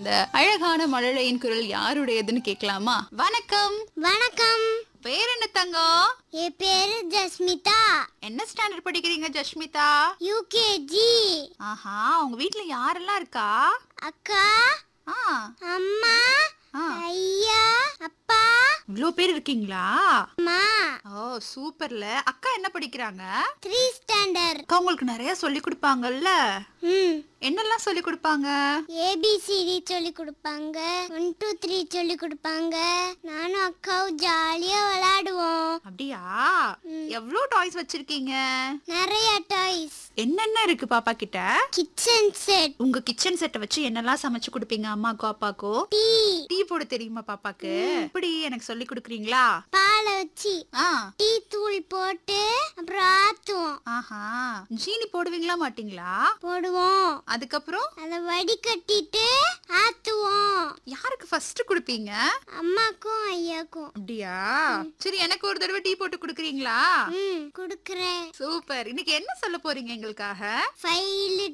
அந்த அழகான மழலையின் குரல் யாருடையதுன்னு கேட்கலாமா வணக்கம் வணக்கம் பேர் என்ன தங்கம் என் பேரு ஜஸ்மிதா என்ன ஸ்டாண்டர்ட் படிக்கிறீங்க ஜஷ்மிதா யூகேஜி ஆஹா உங்க வீட்ல யாரெல்லாம் இருக்கா அக்கா ஆ அம்மா ஆ. ஐயா அப்பா இவ்ளோ பேர் இருக்கீங்களா அம்மா ஓ சூப்பர்ல அக்கா என்ன படிக்கிறாங்க த்ரீ ஸ்டாண்டர்ட் அக்கா உங்களுக்கு நிறைய சொல்லி கொடுப்பாங்கல்ல ம் என்னெல்லாம் சொல்லி கொடுப்பாங்க ஏபிசிடி சொல்லி கொடுப்பாங்க ஒன் டூ த்ரீ சொல்லி கொடுப்பாங்க நானும் அக்காவும் ஜாலியா விளையாடுவோம் அப்படியா எவ்ளோ டாய்ஸ் வச்சிருக்கீங்க நிறைய டாய்ஸ் என்னென்ன இருக்கு பாப்பா கிட்ட கிச்சன் செட் உங்க கிச்சன் செட்டை வச்சு என்னெல்லாம் சமைச்சு கொடுப்பீங்க அம்மாக்கோ அப்பாக்கோ டீ டீ போட தெரியுமா பாப்பாக்கு இப்படி எனக்கு சொல்லி கொடுக்குறீங்களா பாலை வச்சு ஆ டீ தூள் போட்டு அப்புறம் ஆத்துவோம் ஆஹா ஜீனி போடுவீங்களா மாட்டீங்களா போடுவோம் அதுக்கப்புறம் அதை வடிகட்டிட்டு ஆத்துவோம் யாருக்கு ஃபர்ஸ்ட் கொடுப்பீங்க அம்மாக்கும் ஐயாக்கும் அப்படியா சரி எனக்கு ஒரு தடவை டீ போட்டு கொடுக்குறீங்களா ம் கொடுக்குறேன் சூப்பர் இன்னைக்கு என்ன சொல்ல போறீங்க எங்களுக்காக ஃபைவ்